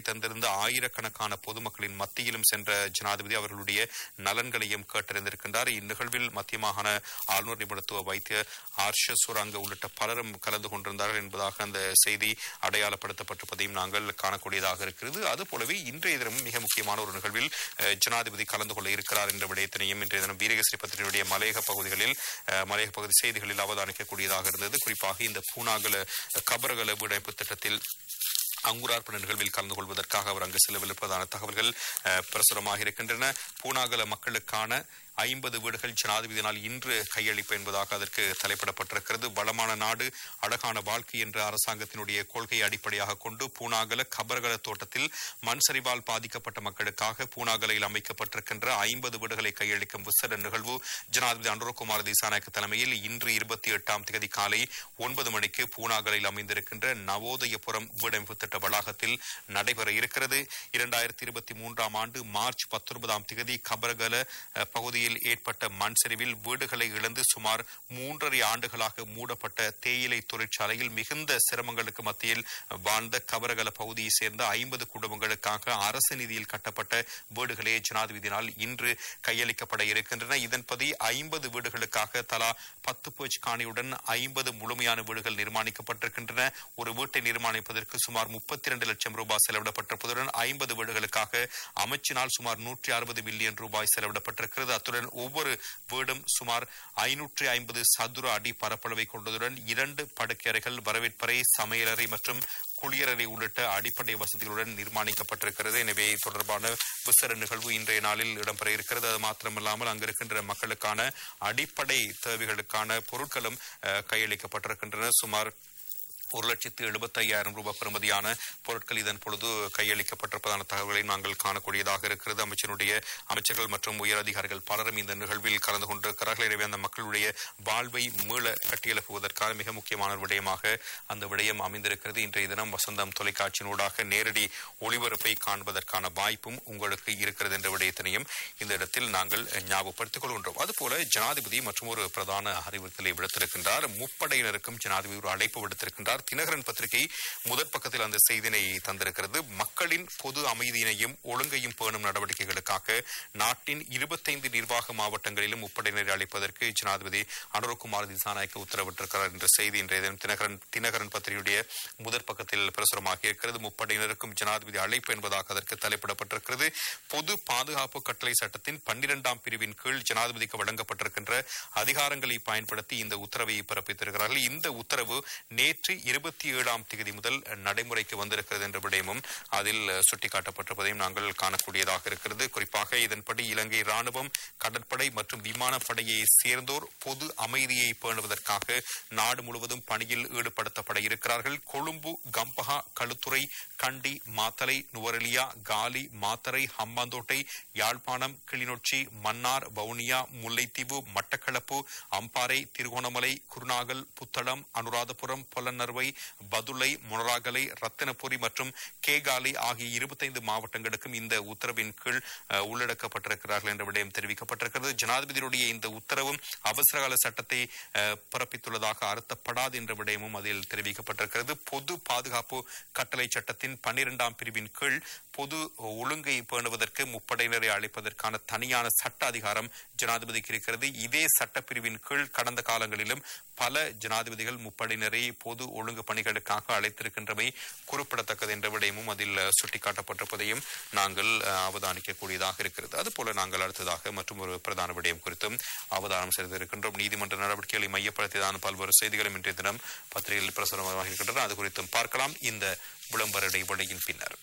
தந்திருந்த ஆயிரக்கணக்கான பொதுமக்களின் மத்தியிலும் சென்ற ஜனாதிபதி அவர்களுடைய நலன்களையும் கேட்டறிந்திருக்கின்றார் இந்நிகழ்வில் மத்திய மாகாண ஆளுநர் நிபுணத்துவ வைத்தியர் ஆர்ஷ சுரங்க உள்ளிட்ட பலரும் கலந்து கொண்டிருந்தார்கள் என்பதாக அந்த செய்தி அடையாளப்படுத்தப்பட்டிருப்பதையும் நாங்கள் காணக்கூடியதாக இருக்கிறது அதுபோலவே இன்றைய தினம் மிக முக்கியமான ஒரு நிகழ்வில் அஹ், ஜனாதிபதி கலந்து கொள்ள இருக்கிறார் என்ற விடயத்தினையும் இன்றைய தினம் வீரகஸ்ரீ பத்திரிகையுடைய மலையக பகுதிகளில் அஹ், மலையக பகுதி செய்திகளில் அவதானிக்கக்கூடியதாக இருந்தது குறிப்பாக இந்த பூனாகல கபரகல வீடமைப்பு திட்டத்தில் அங்குரார்ப்பண நிகழ்வில் கலந்து கொள்வதற்காக அவர் அங்கு செல்லவிருப்பதான தகவல்கள் அஹ், பிரசுரமாக இருக்கின்றன பூனாகல மக்களுக்கான ஐம்பது வீடுகள் ஜனாதிபதியினால் இன்று கையளிப்பு என்பதாக அதற்கு தலைப்பிடப்பட்டிருக்கிறது வளமான நாடு அழகான வாழ்க்கை என்ற அரசாங்கத்தினுடைய கொள்கையை அடிப்படையாக கொண்டு பூனாகல கபர்கல தோட்டத்தில் மண் சரிவால் பாதிக்கப்பட்ட மக்களுக்காக பூனாகலையில் அமைக்கப்பட்டிருக்கின்ற ஐம்பது வீடுகளை கையளிக்கும் விசேட நிகழ்வு ஜனாதிபதி அனுரகுமார் திசாநாயக்க தலைமையில் இன்று இருபத்தி எட்டாம் தேதி காலை ஒன்பது மணிக்கு பூனாகலையில் அமைந்திருக்கின்ற நவோதயபுரம் வீடமைப்பு திட்ட வளாகத்தில் நடைபெற இருக்கிறது இரண்டாயிரத்தி இருபத்தி மூன்றாம் ஆண்டு மார்ச் பத்தொன்பதாம் தேதி கபரகல அஹ், பகுதியில் ஏற்பட்ட மண் சரிவில் வீடுகளை இழந்து சுமார் மூன்றரை ஆண்டுகளாக மூடப்பட்ட தேயிலை தொழிற்சாலையில் மிகுந்த சிரமங்களுக்கு மத்தியில் வாழ்ந்த கபரகல பகுதியை சேர்ந்த ஐம்பது குடும்பங்களுக்காக அரசு நிதியில் கட்டப்பட்ட வீடுகளே ஜனாதிபதியினால் இன்று கையளிக்கப்பட இருக்கின்றன இதன்படி ஐம்பது வீடுகளுக்காக தலா பத்து பேச்சு காணியுடன் ஐம்பது முழுமையான வீடுகள் நிர்மாணிக்கப்பட்டிருக்கின்றன ஒரு வீட்டை நிர்மாணிப்பதற்கு சுமார் முப்பத்தி இரண்டு லட்சம் ரூபாய் செலவிடப்பட்டிருப்பதுடன் ஐம்பது வீடுகளுக்காக அமைச்சினால் சுமார் நூற்றி அறுபது மில்லியன் ரூபாய் செலவிடப்பட்டிருக்கிறது அத்துடன் ஒவ்வொரு வீடும் சுமார் ஐநூற்றி ஐம்பது சதுர அடி பரப்பளவை கொண்டதுடன் இரண்டு படுக்கையறைகள் வரவேற்பறை சமையலறை மற்றும் குளியலறை உள்ளிட்ட அடிப்படை வசதிகளுடன் நிர்மாணிக்கப்பட்டிருக்கிறது எனவே இது தொடர்பான விசேட நிகழ்வு இன்றைய நாளில் இடம்பெற இருக்கிறது அது மாத்திரமல்லாமல் அங்கு இருக்கின்ற மக்களுக்கான அடிப்படை தேவைகளுக்கான பொருட்களும் அஹ், கையளிக்கப்பட்டிருக்கின்றன சுமார் ஒரு லட்சத்து எழுபத்தி ஐயாயிரம் ரூபாய் பெறுமதியான பொருட்கள் இதன் பொழுது கையளிக்கப்பட்டிருப்பதான தகவல்களை நாங்கள் காணக்கூடியதாக இருக்கிறது அமைச்சருடைய அமைச்சர்கள் மற்றும் உயர் அதிகாரிகள் பலரும் இந்த நிகழ்வில் கலந்து கொண்டிருக்கிறார்கள் எனவே அந்த மக்களுடைய வாழ்வை மீள கட்டியெழுப்புவதற்கான மிக முக்கியமான ஒரு விடயமாக அந்த விடயம் அமைந்திருக்கிறது இன்றைய தினம் வசந்தம் தொலைக்காட்சியினூடாக நேரடி ஒளிபரப்பை காண்பதற்கான வாய்ப்பும் உங்களுக்கு இருக்கிறது என்ற விடயத்தினையும் இந்த இடத்தில் நாங்கள் ஞாபகப்படுத்திக் கொள்கின்றோம் அதுபோல ஜனாதிபதி மற்றும் ஒரு பிரதான அறிவுறுத்தலை விடுத்திருக்கின்றார் முப்படையினருக்கும் ஜனாதிபதி ஒரு அழைப்பு விடுத்திருக்கின்றார் தினகரன் பத்திரிகை முதற் பக்கத்தில் அந்த செய்தினை தந்திருக்கிறது மக்களின் பொது அமைதியினையும் ஒழுங்கையும் பேணும் நடவடிக்கைகளுக்காக நாட்டின் இருபத்தைந்து நிர்வாக மாவட்டங்களிலும் முப்படையினரை அளிப்பதற்கு ஜனாதிபதி அனுரகுமார் திசாநாயக்க உத்தரவிட்டிருக்கிறார் என்ற செய்தி இன்றைய தினம் தினகரன் தினகரன் பத்திரிகையுடைய முதற் பக்கத்தில் பிரசுரமாக இருக்கிறது முப்படையினருக்கும் ஜனாதிபதி அழைப்பு என்பதாக அதற்கு தலைப்பிடப்பட்டிருக்கிறது பொது பாதுகாப்பு கட்டளை சட்டத்தின் பன்னிரெண்டாம் பிரிவின் கீழ் ஜனாதிபதிக்கு வழங்கப்பட்டிருக்கின்ற அதிகாரங்களை பயன்படுத்தி இந்த உத்தரவை பிறப்பித்திருக்கிறார்கள் இந்த உத்தரவு நேற்று இருபத்தி ஏழாம் தேதி முதல் நடைமுறைக்கு வந்திருக்கிறது என்ற விடயமும் அதில் சுட்டிக்காட்டப்பட்டிருப்பதையும் நாங்கள் காணக்கூடியதாக இருக்கிறது குறிப்பாக இதன்படி இலங்கை ராணுவம் கடற்படை மற்றும் விமானப்படையை சேர்ந்தோர் பொது அமைதியை பேணுவதற்காக நாடு முழுவதும் பணியில் ஈடுபடுத்தப்பட இருக்கிறார்கள் கொழும்பு கம்பஹா களுத்துறை கண்டி மாத்தலை நுவரெலியா காலி மாத்தரை ஹம்பாந்தோட்டை யாழ்ப்பாணம் கிளிநொச்சி மன்னார் வவுனியா முல்லைத்தீவு மட்டக்களப்பு அம்பாறை திருகோணமலை குருநாகல் புத்தளம் அனுராதபுரம் பொலன்னர்வை பதுளை முனராகலை ரத்தினபுரி மற்றும் கேகாலை ஆகிய இருபத்தைந்து மாவட்டங்களுக்கும் இந்த உத்தரவின் கீழ் அஹ், உள்ளடக்கப்பட்டிருக்கிறார்கள் என்ற விடயம் தெரிவிக்கப்பட்டிருக்கிறது ஜனாதிபதியுடைய இந்த உத்தரவும் அவசரகால சட்டத்தை அஹ், பிறப்பித்துள்ளதாக அர்த்தப்படாது என்ற விடயமும் அதில் தெரிவிக்கப்பட்டிருக்கிறது பொது பாதுகாப்பு கட்டளை சட்டத்தின் பன்னிரெண்டாம் பிரிவின் கீழ் பொது ஒழுங்கை பேணுவதற்கு முப்படையினரை அழைப்பதற்கான தனியான சட்ட அதிகாரம் ஜனாதிபதிக்கு இருக்கிறது இதே சட்டப்பிரிவின் கீழ் கடந்த காலங்களிலும் பல ஜனாதிபதிகள் முப்படையினரை பொது ஒழுங்கு பணிகளுக்காக அழைத்திருக்கின்றமை குறிப்பிடத்தக்கது என்ற விடயமும் அதில் அஹ், சுட்டிக்காட்டப்பட்டிருப்பதையும் நாங்கள் அஹ், அவதானிக்கக்கூடியதாக இருக்கிறது அதுபோல நாங்கள் அடுத்ததாக மற்றும் ஒரு பிரதான விடயம் குறித்தும் அவதானம் செய்திருக்கின்றோம் நீதிமன்ற நடவடிக்கைகளை மையப்படுத்தியதான பல்வேறு செய்திகளும் இன்றைய தினம் பத்திரிகையில் பிரசுரமாக இருக்கின்றன அது குறித்தும் பார்க்கலாம் இந்த விளம்பர இடைவெளியின் பின்னர்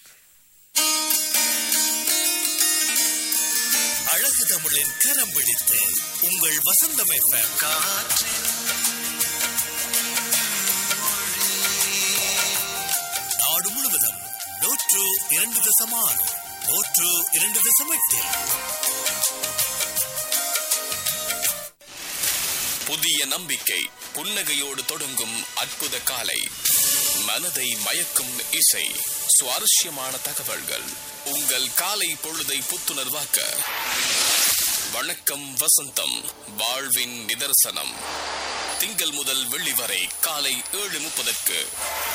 அழகு தமிழின் கரம் பிடித்து உங்கள் வசந்தம் எஃப்எம் நாடு முழுவதும் நூற்று இரண்டு தசம் ஆறு நூற்று இரண்டு தசம் எட்டில் புதிய நம்பிக்கை புன்னகையோடு தொடங்கும் அற்புத காலை மனதை மயக்கும் இசை சுவாரஸ்யமான தகவல்கள் உங்கள் காலை பொழுதை புத்துணர்வாக்க வணக்கம் வசந்தம் வாழ்வின் நிதர்சனம் திங்கள் முதல் வெள்ளி வரை காலை ஏழு முப்பதற்கு